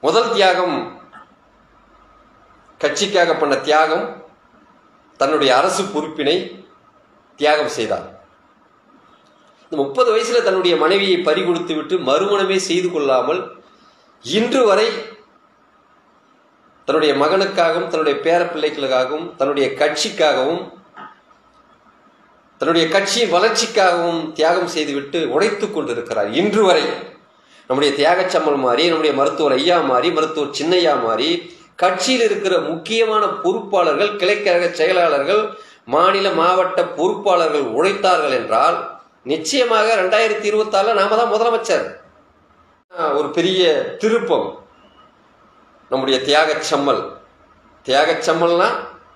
முதல் தியாகம் கட்சிக்காக பண்ண தியாகம் தன்னுடைய அரசு பொறுப்பினை தியாகம் செய்தார் இந்த முப்பது வயசுல தன்னுடைய மனைவியை பறிகொடுத்து விட்டு மறுமணமே செய்து கொள்ளாமல் இன்று வரை தன்னுடைய மகனுக்காகவும் தன்னுடைய பேர பிள்ளைகளுக்காகவும் தன்னுடைய கட்சிக்காகவும் தன்னுடைய கட்சியின் வளர்ச்சிக்காகவும் தியாகம் செய்துவிட்டு உழைத்துக் கொண்டிருக்கிறார் இன்று வரை நம்முடைய தியாகச்சம்மல் மாறி நம்முடைய மருத்துவர் ஐயா மாறி மருத்துவர் சின்னையா மாறி கட்சியில் இருக்கிற முக்கியமான பொறுப்பாளர்கள் கிளைக்கழக செயலாளர்கள் மாநில மாவட்ட பொறுப்பாளர்கள் உழைத்தார்கள் என்றால் நிச்சயமாக ரெண்டாயிரத்தி இருபத்தி ஆறுல நாம தான் முதலமைச்சர் ஒரு பெரிய திருப்பம் நம்முடைய தியாகச்சம்மல் தியாகச்சம்மல்னா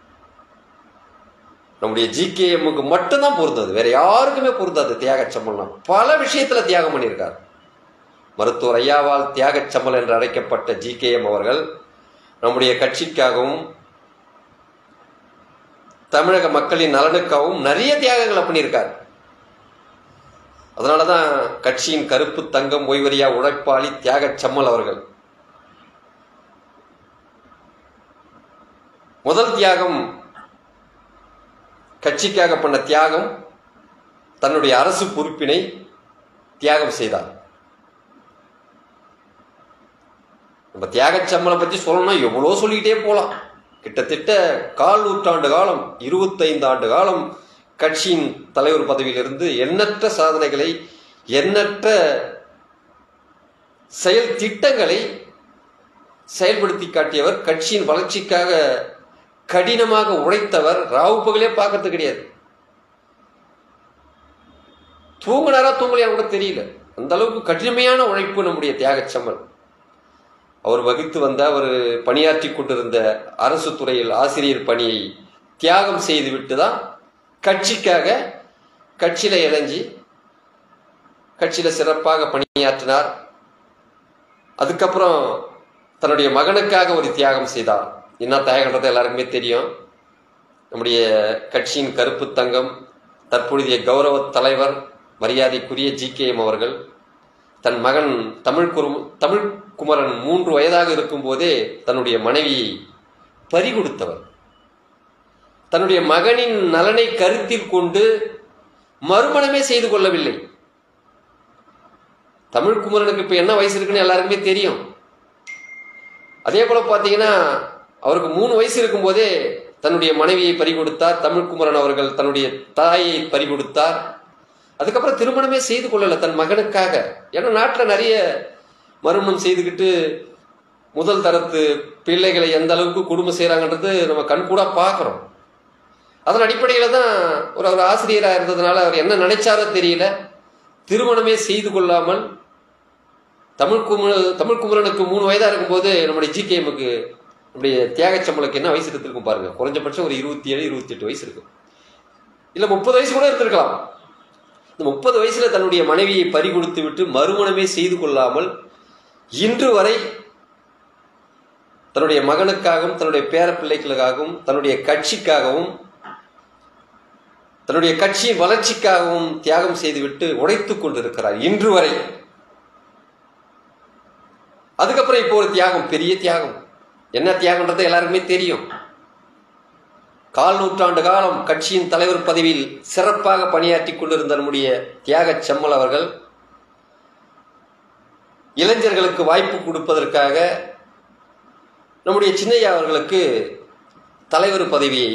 நம்முடைய ஜிகேஎம்முக்கு மட்டும்தான் பொருந்தது வேற யாருக்குமே பொருந்தாது தியாகச்சம்மல்னா பல விஷயத்துல தியாகம் பண்ணியிருக்கார் மருத்துவர் ஐயாவால் தியாகச்சம்மல் என்று அழைக்கப்பட்ட ஜிகேஎம் அவர்கள் நம்முடைய கட்சிக்காகவும் தமிழக மக்களின் நலனுக்காகவும் நிறைய தியாகங்களை பண்ணியிருக்கார் அதனாலதான் கட்சியின் கருப்பு தங்கம் ஓய்வரியா உழைப்பாளி தியாகச்சம்மல் அவர்கள் முதல் தியாகம் கட்சிக்காக பண்ண தியாகம் தன்னுடைய அரசு பொறுப்பினை தியாகம் செய்தார் நம்ம தியாகச்சம்மலை பத்தி சொல்லணும்னா எவ்வளோ சொல்லிக்கிட்டே போலாம் கிட்டத்தட்ட கால் நூற்றாண்டு காலம் இருபத்தைந்து ஆண்டு காலம் கட்சியின் தலைவர் பதவியிலிருந்து எண்ணற்ற சாதனைகளை எண்ணற்ற செயல் திட்டங்களை செயல்படுத்தி காட்டியவர் கட்சியின் வளர்ச்சிக்காக கடினமாக உழைத்தவர் ராவு பகலே பார்க்கறது கிடையாது தூங்கினாரா தூங்கலையா கூட தெரியல அந்த அளவுக்கு கடினமையான உழைப்பு நம்முடைய தியாகச்சம்மல் அவர் வகித்து வந்த அவர் பணியாற்றி கொண்டிருந்த அரசு துறையில் ஆசிரியர் பணியை தியாகம் செய்துவிட்டு தான் கட்சிக்காக கட்சியில இணைஞ்சி கட்சியில சிறப்பாக பணியாற்றினார் அதுக்கப்புறம் தன்னுடைய மகனுக்காக ஒரு தியாகம் செய்தார் என்ன தியாகன்றது எல்லாருக்குமே தெரியும் நம்முடைய கட்சியின் கருப்பு தங்கம் தற்பொழுதைய கௌரவ தலைவர் மரியாதைக்குரிய ஜி கே எம் அவர்கள் தன் மகன் தமிழ் குரு தமிழ் குமரன் மூன்று வயதாக இருக்கும்போதே தன்னுடைய மனைவியை பறிகொடுத்தவர் தன்னுடைய மகனின் நலனை கருத்தில் கொண்டு மறுமணமே செய்து கொள்ளவில்லை தமிழ் குமரனுக்கு இப்ப என்ன வயசு இருக்குன்னு எல்லாருக்குமே தெரியும் அதே போல பாத்தீங்கன்னா அவருக்கு மூணு வயசு இருக்கும்போதே தன்னுடைய மனைவியை பறிகொடுத்தார் தமிழ்குமரன் அவர்கள் தன்னுடைய தாயை பறிகொடுத்தார் அதுக்கப்புறம் திருமணமே செய்து கொள்ளல தன் மகனுக்காக ஏன்னா நாட்டில் நிறைய மறுமணம் செய்துக்கிட்டு முதல் தரத்து பிள்ளைகளை எந்த அளவுக்கு குடும்பம் செய்கிறாங்கன்றது நம்ம கண்கூடா பார்க்குறோம் அதன் அடிப்படையில் தான் ஒரு அவர் ஆசிரியராக இருந்ததுனால அவர் என்ன நினைச்சாரோ தெரியல திருமணமே செய்து கொள்ளாமல் தமிழ் குமர தமிழ் குமரனுக்கு மூணு வயதாக இருக்கும்போது நம்முடைய ஜிகேஎம்முக்கு நம்முடைய தியாகச்சம்பளுக்கு என்ன வயசு இருந்திருக்கும் பாருங்க குறைஞ்சபட்சம் ஒரு இருபத்தி ஏழு இருபத்தி எட்டு வயசு இருக்கும் இல்லை முப்பது வயசு கூட இருந்திருக்கலாம் இந்த முப்பது வயசுல தன்னுடைய மனைவியை பறிகொடுத்து விட்டு மறுமணமே செய்து கொள்ளாமல் இன்று வரை தன்னுடைய மகனுக்காகவும் தன்னுடைய பேர பிள்ளைகளுக்காகவும் தன்னுடைய கட்சிக்காகவும் தன்னுடைய கட்சியின் வளர்ச்சிக்காகவும் தியாகம் செய்துவிட்டு உழைத்துக் கொண்டிருக்கிறார் இன்று வரை அதுக்கப்புறம் இப்போ ஒரு தியாகம் பெரிய தியாகம் என்ன தியாகம்ன்றது எல்லாருக்குமே தெரியும் கால் நூற்றாண்டு காலம் கட்சியின் தலைவர் பதவியில் சிறப்பாக பணியாற்றி கொண்டிருந்த நம்முடைய தியாக செம்மல் அவர்கள் இளைஞர்களுக்கு வாய்ப்பு கொடுப்பதற்காக நம்முடைய சின்னையா அவர்களுக்கு தலைவர் பதவியை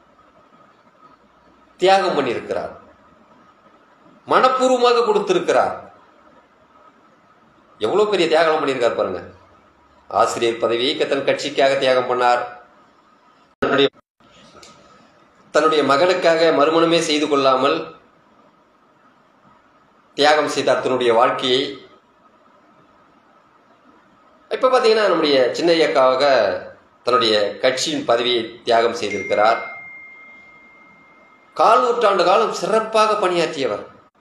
தியாகம் பண்ணியிருக்கிறார் மனப்பூர்வமாக கொடுத்திருக்கிறார் எவ்வளவு பெரிய தியாகம் பண்ணியிருக்கார் பாருங்க ஆசிரியர் பதவியை தன் கட்சிக்காக தியாகம் பண்ணார் தன்னுடைய தன்னுடைய மகனுக்காக மறுமணமே செய்து கொள்ளாமல் தியாகம் செய்தார் தன்னுடைய வாழ்க்கையை இப்ப பாத்தீங்கன்னா நம்முடைய சின்னையக்காவாக தன்னுடைய கட்சியின் பதவியை தியாகம் செய்திருக்கிறார் கால் நூற்றாண்டு காலம் சிறப்பாக பணியாற்றியவர்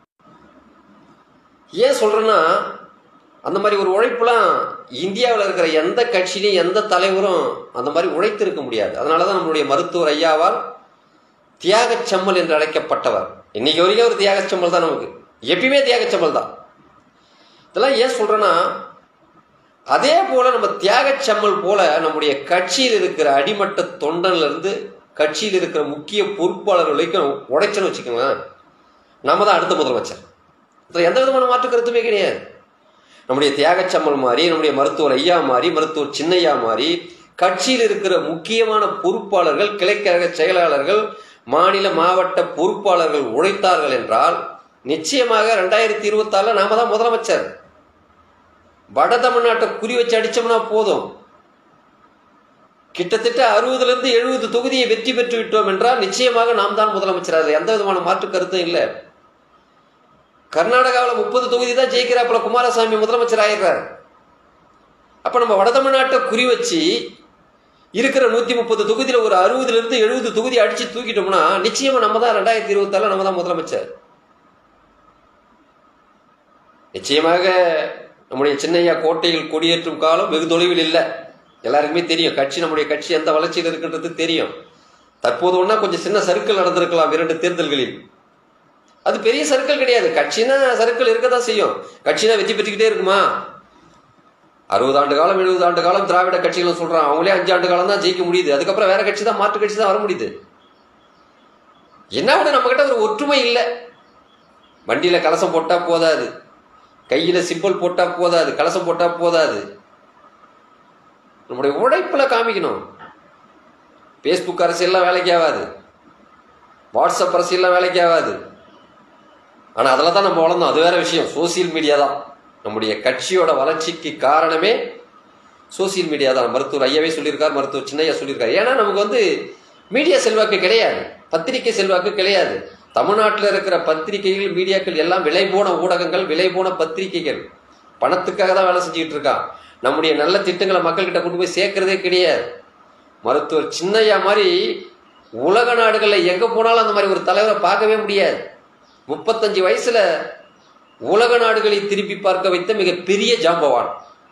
ஏன் சொல்றேன்னா அந்த மாதிரி ஒரு உழைப்புலாம் இந்தியாவில் இருக்கிற எந்த கட்சியிலையும் எந்த தலைவரும் அந்த மாதிரி உழைத்திருக்க முடியாது அதனால தான் நம்மளுடைய மருத்துவர் ஐயாவால் தியாகச்சம்மல் என்று அழைக்கப்பட்டவர் இன்னைக்கு வரைக்கும் ஒரு தியாகச்சம்மல் தான் நமக்கு எப்பயுமே தியாகச்சம்மல் தான் இதெல்லாம் ஏன் சொல்றேன்னா அதே போல நம்ம தியாகச்சம்மல் போல நம்முடைய கட்சியில் இருக்கிற அடிமட்ட தொண்டன்ல இருந்து கட்சியில் இருக்கிற முக்கிய பொறுப்பாளர்கள் வரைக்கும் உடைச்சன்னு வச்சுக்கோங்களேன் நம்ம தான் அடுத்த முதலமைச்சர் இதுல எந்த விதமான மாற்று கருத்துமே கிடையாது நம்முடைய தியாகச்சம்மல் மாதிரி நம்முடைய மருத்துவர் ஐயா மாதிரி மருத்துவர் சின்னையா மாதிரி கட்சியில் இருக்கிற முக்கியமான பொறுப்பாளர்கள் கிளைக்கழக செயலாளர்கள் மாநில மாவட்ட பொறுப்பாளர்கள் உழைத்தார்கள் என்றால் நிச்சயமாக ரெண்டாயிரத்தி இருபத்தாறுல நாம தான் முதலமைச்சர் வட தமிழ்நாட்டை குறி வச்சு அடிச்சோம்னா போதும் கிட்டத்தட்ட அறுபதுல இருந்து எழுபது தொகுதியை வெற்றி பெற்று விட்டோம் என்றால் நிச்சயமாக நாம் தான் முதலமைச்சர் அதில் எந்த விதமான மாற்று கருத்தும் இல்லை கர்நாடகாவில் முப்பது தொகுதி தான் ஜெயிக்கிறாப்புல குமாரசாமி முதலமைச்சர் ஆயிடுறார் அப்ப நம்ம வட தமிழ்நாட்டை குறி வச்சு இருக்கிற நூத்தி முப்பது தொகுதியில ஒரு அறுபதுல இருந்து எழுபது தொகுதி அடிச்சு தூக்கிட்டோம்னா நிச்சயமா நம்ம தான் ரெண்டாயிரத்தி இருபத்தாறுல நம்ம தான் முதலமைச்சர் நிச்சயமாக நம்முடைய சின்னையா கோட்டையில் கொடியேற்றும் காலம் வெகு தொலைவில் இல்லை எல்லாருக்குமே தெரியும் கட்சி நம்முடைய கட்சி எந்த வளர்ச்சியில் இருக்கின்றது தெரியும் தற்போது ஒன்றா கொஞ்சம் சின்ன சர்க்கிள் நடந்திருக்கலாம் இரண்டு தேர்தல்களில் அது பெரிய சர்க்கிள் கிடையாது கட்சினா சர்க்கிள் இருக்க தான் செய்யும் கட்சினா வெற்றி பெற்றுக்கிட்டே இருக்குமா அறுபது ஆண்டு காலம் எழுபது ஆண்டு காலம் திராவிட கட்சிகளும் சொல்றான் அவங்களே அஞ்சு ஆண்டு காலம் தான் ஜெயிக்க முடியுது அதுக்கப்புறம் வேற கட்சி தான் மாற்று கட்சி தான் வர முடியுது என்ன விட நம்ம கிட்ட ஒரு ஒற்றுமை இல்லை வண்டியில கலசம் போட்டா போதாது கையில சிம்பிள் போட்டா போதாது கலசம் போட்டா போதாது நம்முடைய உழைப்புல காமிக்கணும் ஃபேஸ்புக் அரசியல்லாம் வேலைக்கு ஆகாது வாட்ஸ்அப் அரசியல்லாம் வேலைக்கு ஆகாது ஆனா அதில் தான் நம்ம வளர்ந்தோம் அது வேற விஷயம் சோசியல் மீடியா தான் நம்முடைய கட்சியோட வளர்ச்சிக்கு காரணமே சோசியல் மீடியா தான் மருத்துவர் ஐயாவே சொல்லியிருக்கார் மருத்துவர் சின்னையா சொல்லியிருக்காரு ஏன்னா நமக்கு வந்து மீடியா செல்வாக்கு கிடையாது பத்திரிகை செல்வாக்கு கிடையாது தமிழ்நாட்டில் இருக்கிற பத்திரிகைகள் மீடியாக்கள் எல்லாம் விலை போன ஊடகங்கள் விலை போன பத்திரிகைகள் பணத்துக்காக தான் வேலை செஞ்சுக்கிட்டு இருக்கான் நம்முடைய நல்ல திட்டங்களை மக்கள்கிட்ட கொண்டு போய் சேர்க்கறதே கிடையாது மருத்துவர் சின்னையா மாதிரி உலக நாடுகளில் எங்க போனாலும் அந்த மாதிரி ஒரு தலைவரை பார்க்கவே முடியாது முப்பத்தஞ்சு வயசுல உலக நாடுகளை திருப்பி பார்க்க வைத்த மிகப்பெரிய ஜாம்பவான்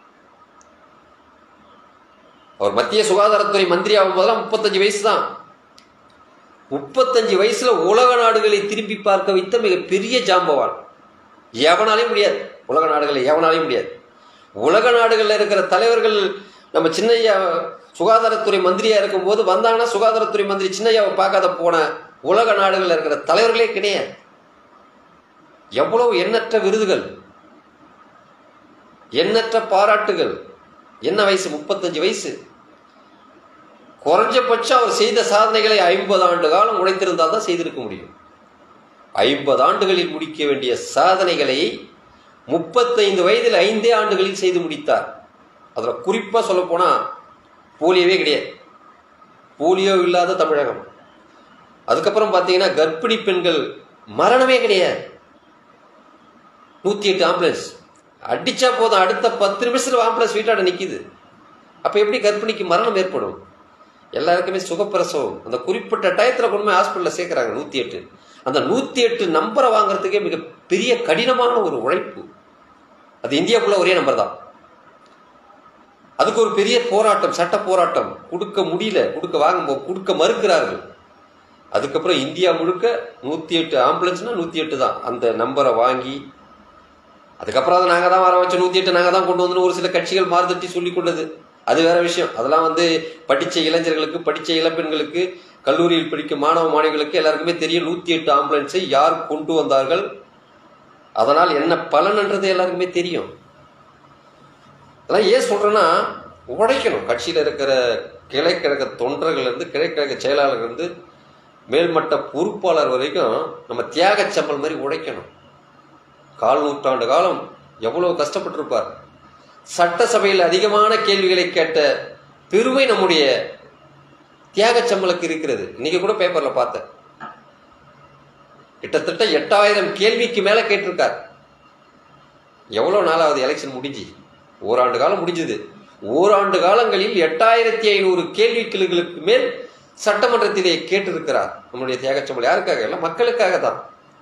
அவர் மத்திய சுகாதாரத்துறை மந்திரி ஆகும் போதெல்லாம் முப்பத்தஞ்சு வயசு தான் முப்பத்தஞ்சு வயசுல உலக நாடுகளை திருப்பி பார்க்க வைத்த மிகப்பெரிய ஜாம்பவான் எவனாலையும் முடியாது உலக நாடுகளை எவனாலையும் முடியாது உலக நாடுகளில் இருக்கிற தலைவர்கள் நம்ம சின்னையா சுகாதாரத்துறை மந்திரியா இருக்கும்போது வந்தாங்கன்னா சுகாதாரத்துறை மந்திரி சின்னையாவை பார்க்காத போன உலக நாடுகளில் இருக்கிற தலைவர்களே கிடையாது எவ்வளவு எண்ணற்ற விருதுகள் எண்ணற்ற பாராட்டுகள் என்ன வயசு முப்பத்தஞ்சு வயசு குறைஞ்சபட்சம் அவர் செய்த சாதனைகளை ஐம்பது ஆண்டு காலம் உழைத்திருந்தால் தான் செய்திருக்க முடியும் ஐம்பது ஆண்டுகளில் முடிக்க வேண்டிய சாதனைகளை முப்பத்தைந்து வயதில் ஐந்தே ஆண்டுகளில் செய்து முடித்தார் அதில் குறிப்பாக சொல்ல போனால் போலியோவே கிடையாது போலியோ இல்லாத தமிழகம் அதுக்கப்புறம் பார்த்தீங்கன்னா கர்ப்பிணி பெண்கள் மரணமே கிடையாது நூற்றி எட்டு ஆம்புலன்ஸ் அடிச்சா போதும் அடுத்த பத்து நிமிஷத்தில் ஆம்புலன்ஸ் வீட்டாட நிற்கிது அப்போ எப்படி கர்ப்பிணிக்கு மரணம் ஏற்படும் எல்லாருக்குமே சுகப்பிரசவம் அந்த குறிப்பிட்ட டயத்தில் கொண்டு போய் ஹாஸ்பிட்டலில் சேர்க்குறாங்க நூற்றி எட்டு அந்த நூற்றி எட்டு நம்பரை வாங்குறதுக்கே மிக பெரிய கடினமான ஒரு உழைப்பு அது இந்தியாவுக்குள்ள ஒரே நம்பர் தான் அதுக்கு ஒரு பெரிய போராட்டம் சட்ட போராட்டம் கொடுக்க முடியல கொடுக்க வாங்க கொடுக்க மறுக்கிறார்கள் அதுக்கப்புறம் இந்தியா முழுக்க நூற்றி எட்டு ஆம்புலன்ஸ்னா நூற்றி எட்டு தான் அந்த நம்பரை வாங்கி அதுக்கப்புறம் அதை நாங்கள் தான் வர வச்ச நூற்றி எட்டு நாங்கள் தான் கொண்டு வந்து ஒரு சில கட்சிகள் மாறுதட்டி சொல்லி கொண்டது அது வேற விஷயம் அதெல்லாம் வந்து படித்த இளைஞர்களுக்கு படித்த இளப்பெண்களுக்கு கல்லூரியில் படிக்கும் மாணவ மாணவிகளுக்கு எல்லாருக்குமே தெரியும் நூற்றி எட்டு ஆம்புலன்ஸை யார் கொண்டு வந்தார்கள் அதனால் என்ன பலன்ன்றது எல்லாருக்குமே தெரியும் அதெல்லாம் ஏன் சொல்றேன்னா உழைக்கணும் கட்சியில் இருக்கிற கிளைக்கழக தொண்டர்கள் இருந்து கிளைக்கழக செயலாளர்கள் இருந்து மேல்மட்ட பொறுப்பாளர் வரைக்கும் நம்ம தியாக சம்பல் மாதிரி உழைக்கணும் கால் நூற்றாண்டு காலம் எவ்வளவு கஷ்டப்பட்டிருப்பார் சட்டசபையில் அதிகமான கேள்விகளை கேட்ட பெருமை நம்முடைய தியாகச்சம்பளுக்கு இருக்கிறது இன்னைக்கு கூட பேப்பர்ல பார்த்தேன் கிட்டத்தட்ட எட்டாயிரம் கேள்விக்கு மேல கேட்டிருக்கார் எவ்வளவு நாளாவது எலெக்ஷன் முடிஞ்சு ஓராண்டு காலம் முடிஞ்சது ஓராண்டு காலங்களில் எட்டாயிரத்தி ஐநூறு கேள்விகளுக்கு மேல் சட்டமன்றத்திலே கேட்டிருக்கிறார் நம்முடைய தியாகச்சம்பள் யாருக்காக இல்லை மக்களுக்காக தான்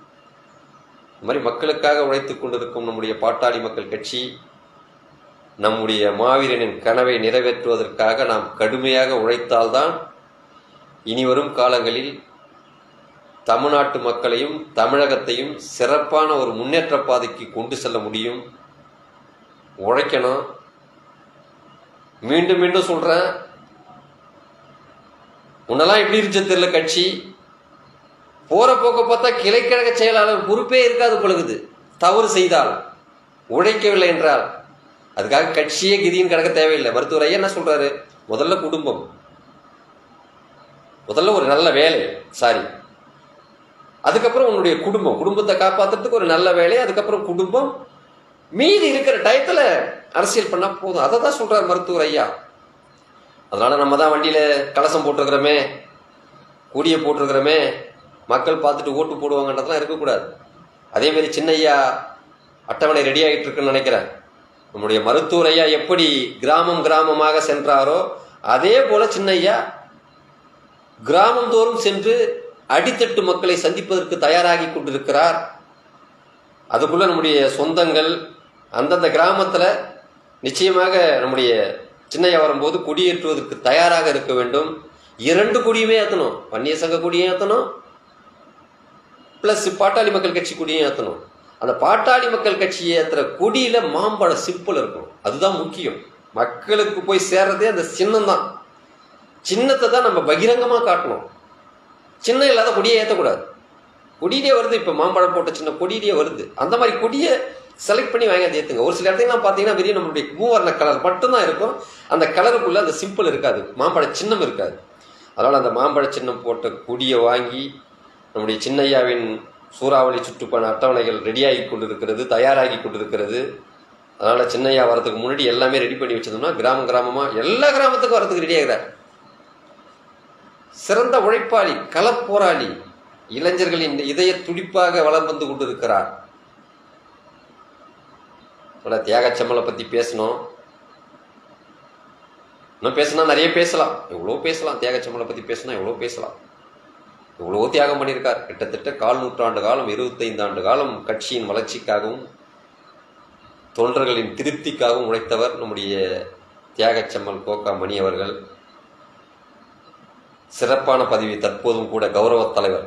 இந்த மாதிரி மக்களுக்காக உழைத்துக் கொண்டிருக்கும் நம்முடைய பாட்டாளி மக்கள் கட்சி நம்முடைய மாவீரனின் கனவை நிறைவேற்றுவதற்காக நாம் கடுமையாக உழைத்தால்தான் இனி வரும் காலங்களில் தமிழ்நாட்டு மக்களையும் தமிழகத்தையும் சிறப்பான ஒரு முன்னேற்ற பாதைக்கு கொண்டு செல்ல முடியும் உழைக்கணும் மீண்டும் மீண்டும் சொல்றேன் முன்னெல்லாம் எப்படி இருந்துச்சு தெரியல கட்சி போற போக்க பார்த்தா கிளைக்கழக செயலாளர் பொறுப்பே இருக்காது பழகுது தவறு செய்தால் உழைக்கவில்லை என்றால் அதுக்காக கட்சியே கிதின்னு கிடக்க தேவையில்லை மருத்துவர் ஐயா என்ன சொல்றாரு முதல்ல குடும்பம் முதல்ல ஒரு நல்ல வேலை சாரி அதுக்கப்புறம் உன்னுடைய குடும்பம் குடும்பத்தை காப்பாத்துறதுக்கு ஒரு நல்ல வேலை அதுக்கப்புறம் குடும்பம் மீதி இருக்கிற டயத்துல அரசியல் பண்ணா போதும் அதை தான் சொல்றாரு மருத்துவர் ஐயா அதனால நம்ம தான் வண்டியில கலசம் போட்டிருக்கிறோமே கொடியை போட்டிருக்கிறோமே மக்கள் பார்த்துட்டு ஓட்டு போடுவாங்கன்றதெல்லாம் இருக்கக்கூடாது அதே மாதிரி சின்னையா அட்டவணை ரெடி ஆகிட்டு இருக்குன்னு நினைக்கிறேன் நம்முடைய மருத்துவர் ஐயா எப்படி கிராமம் கிராமமாக சென்றாரோ அதே போல சின்னையா கிராமந்தோறும் சென்று அடித்தட்டு மக்களை சந்திப்பதற்கு தயாராகி கொண்டிருக்கிறார் அதுக்குள்ள நம்முடைய சொந்தங்கள் அந்தந்த கிராமத்துல நிச்சயமாக நம்முடைய சின்னையா வரும்போது குடியேற்றுவதற்கு தயாராக இருக்க வேண்டும் இரண்டு கொடியுமே ஏற்றணும் வன்னிய சங்க கொடியும் ஏற்றணும் பிளஸ் பாட்டாளி மக்கள் கட்சி கொடியும் ஏற்றணும் அந்த பாட்டாளி மக்கள் கட்சி ஏற்றுற கொடியில மாம்பழ சிம்பிள் இருக்கணும் அதுதான் முக்கியம் மக்களுக்கு போய் சேர்றதே அந்த சின்னம் தான் சின்னத்தை தான் நம்ம பகிரங்கமா காட்டணும் சின்னம் இல்லாத கொடியை ஏற்றக்கூடாது கொடியிலே வருது இப்போ மாம்பழம் போட்ட சின்ன கொடியிலே வருது அந்த மாதிரி கொடியை செலக்ட் பண்ணி வாங்கி அதை ஏற்றுங்க ஒரு சில இடத்துலாம் பார்த்தீங்கன்னா வெறும் நம்மளுடைய மூவர்ண கலர் மட்டும்தான் இருக்கும் அந்த கலருக்குள்ள அந்த சிம்பிள் இருக்காது மாம்பழ சின்னம் இருக்காது அதனால் அந்த மாம்பழ சின்னம் போட்ட கொடியை வாங்கி நம்முடைய சின்னையாவின் சூறாவளி சுற்றுப்பயண அட்டவணைகள் ரெடியாகி கொண்டிருக்கிறது தயாராகி கொண்டிருக்கிறது அதனால் சின்னையா வரதுக்கு முன்னாடி எல்லாமே ரெடி பண்ணி வச்சிருந்தோம்னா கிராமம் கிராமமாக எல்லா கிராமத்துக்கும் வரதுக்கு ரெடி ஆகிறார் சிறந்த உழைப்பாளி களப்போராளி இளைஞர்களின் இதய துடிப்பாக வளம் வந்து கொண்டிருக்கிறார் தியாகச்சம்மலை பற்றி பேசணும் இன்னும் பேசினா நிறைய பேசலாம் எவ்வளோ பேசலாம் தியாகச்சம்மலை பற்றி பேசினா எவ்வளோ பேசலாம் எவ்வளோ தியாகம் பண்ணியிருக்கார் கிட்டத்தட்ட கால் நூற்றாண்டு காலம் இருபத்தைந்து ஆண்டு காலம் கட்சியின் வளர்ச்சிக்காகவும் தொண்டர்களின் திருப்திக்காகவும் உழைத்தவர் நம்முடைய தியாகச்சம்மல் கோகா மணி அவர்கள் சிறப்பான பதவி தற்போதும் கூட கௌரவ தலைவர்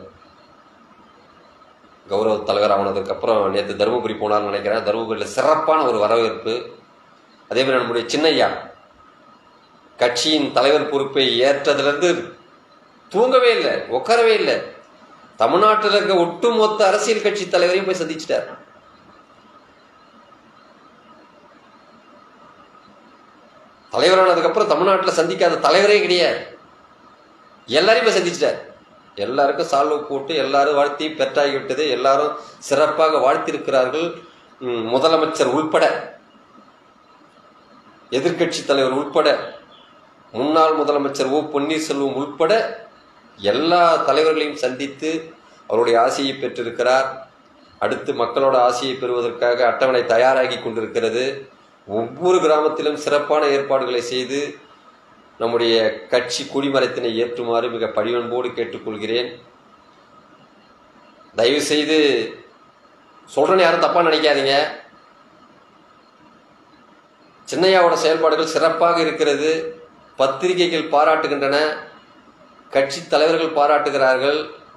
கௌரவ தலைவர் ஆனதுக்கு அப்புறம் நேற்று தருமபுரி போனார்னு நினைக்கிறேன் தருமபுரியில் சிறப்பான ஒரு வரவேற்பு அதே மாதிரி நம்முடைய சின்னையா கட்சியின் தலைவர் பொறுப்பை ஏற்றதிலிருந்து தூங்கவே இல்லை உட்காரவே இல்லை தமிழ்நாட்டில் இருக்க ஒட்டுமொத்த அரசியல் கட்சி தலைவரையும் போய் சந்திச்சிட்டார் தலைவரானதுக்கு அப்புறம் தமிழ்நாட்டில் சந்திக்காத தலைவரே கிடையாது எல்லாரையும் போய் சந்திச்சிட்டார் எல்லாருக்கும் சால்வ் போட்டு எல்லாரும் வாழ்த்தி பெற்றாகி விட்டது எல்லாரும் சிறப்பாக வாழ்த்திருக்கிறார்கள் முதலமைச்சர் உள்பட எதிர்கட்சி தலைவர் உள்பட முன்னாள் முதலமைச்சர் ஓ பன்னீர்செல்வம் உள்பட எல்லா தலைவர்களையும் சந்தித்து அவருடைய ஆசையை பெற்றிருக்கிறார் அடுத்து மக்களோட ஆசையை பெறுவதற்காக அட்டவணை தயாராகி கொண்டிருக்கிறது ஒவ்வொரு கிராமத்திலும் சிறப்பான ஏற்பாடுகளை செய்து நம்முடைய கட்சி குடிமரத்தினை ஏற்றுமாறு மிக பணிவன்போடு கேட்டுக்கொள்கிறேன் தயவு செய்து சொல்றேன்னு யாரும் தப்பா நினைக்காதீங்க சின்னையாவோட செயல்பாடுகள் சிறப்பாக இருக்கிறது பத்திரிகைகள் பாராட்டுகின்றன கட்சி தலைவர்கள் பாராட்டுகிறார்கள்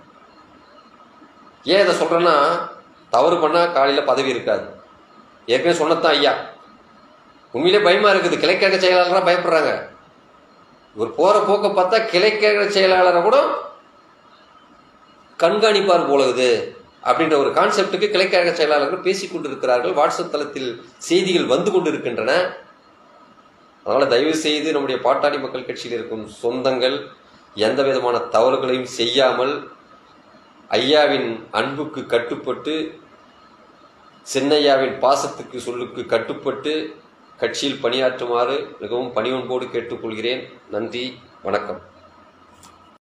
ஏன் இதை சொல்றேன்னா தவறு பண்ணா காலையில பதவி இருக்காது ஏற்கனவே சொன்னதான் ஐயா உண்மையிலே பயமா இருக்குது கிளைக்கழக செயலாளராக பயப்படுறாங்க இவர் போற போக்க பார்த்தா கிளைக்கழக செயலாளரை கூட கண்காணிப்பார் போலகுது அப்படின்ற ஒரு கான்செப்டுக்கு கிளைக்கழக செயலாளர்கள் பேசிக் கொண்டிருக்கிறார்கள் வாட்ஸ்அப் தளத்தில் செய்திகள் வந்து கொண்டிருக்கின்றன அதனால தயவு செய்து நம்முடைய பாட்டாளி மக்கள் கட்சியில் இருக்கும் சொந்தங்கள் எந்த விதமான தவறுகளையும் செய்யாமல் ஐயாவின் அன்புக்கு கட்டுப்பட்டு சின்னையாவின் பாசத்துக்கு சொல்லுக்கு கட்டுப்பட்டு கட்சியில் பணியாற்றுமாறு மிகவும் பணிவன்போடு கேட்டுக்கொள்கிறேன் நன்றி வணக்கம்